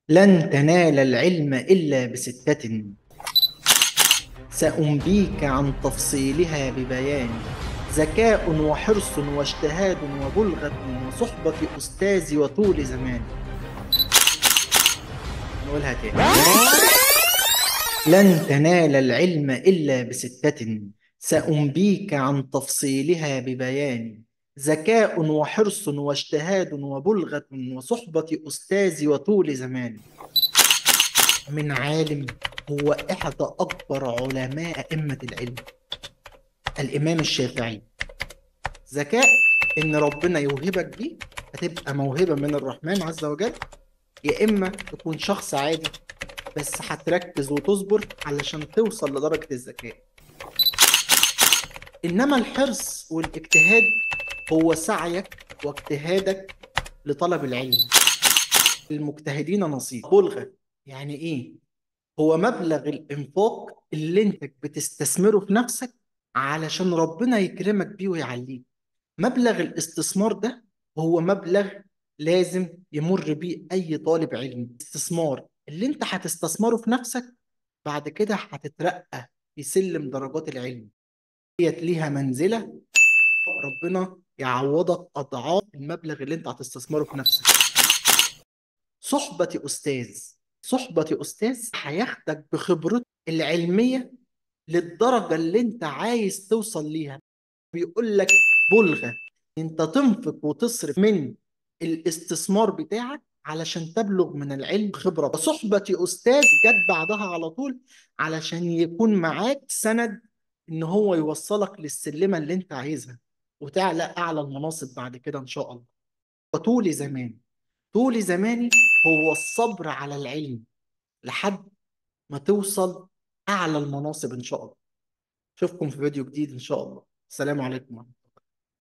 لن تنال العلم إلا بستة سأنبيك عن تفصيلها ببيان ذكاء وحرص واجتهاد وبلغة وصحبة أستاذ وطول زمان نقولها تاني لن تنال العلم إلا بستة سأنبيك عن تفصيلها ببيان ذكاء وحرص واجتهاد وبلغة وصحبة أستاذ وطول زمان من عالم هو إحدى أكبر علماء أئمة العلم الإمام الشافعي ذكاء إن ربنا يوهبك بيه هتبقى موهبة من الرحمن عز وجل يا إما تكون شخص عادي بس هتركز وتصبر علشان توصل لدرجة الذكاء إنما الحرص والاجتهاد هو سعيك واجتهادك لطلب العلم المجتهدين نصيب بلغة يعني إيه؟ هو مبلغ الإنفاق اللي أنت بتستثمره في نفسك علشان ربنا يكرمك بيه ويعليك مبلغ الاستثمار ده هو مبلغ لازم يمر بيه أي طالب علم استثمار اللي أنت هتستثمره في نفسك بعد كده هتترقى في سلم درجات العلم ديت ليها منزلة ربنا يعوضك أضعاف المبلغ اللي أنت هتستثمره في نفسك صحبة أستاذ صحبة أستاذ هياخدك بخبرته العلمية للدرجة اللي أنت عايز توصل ليها بيقول لك بلغة أنت تنفق وتصرف من الاستثمار بتاعك علشان تبلغ من العلم خبرة صحبة أستاذ جت بعدها على طول علشان يكون معاك سند إن هو يوصلك للسلمة اللي أنت عايزها وتعلى أعلى المناصب بعد كده إن شاء الله وطول زمان طول زماني هو الصبر على العلم لحد ما توصل أعلى المناصب إن شاء الله أشوفكم في فيديو جديد إن شاء الله السلام عليكم ورحمة الله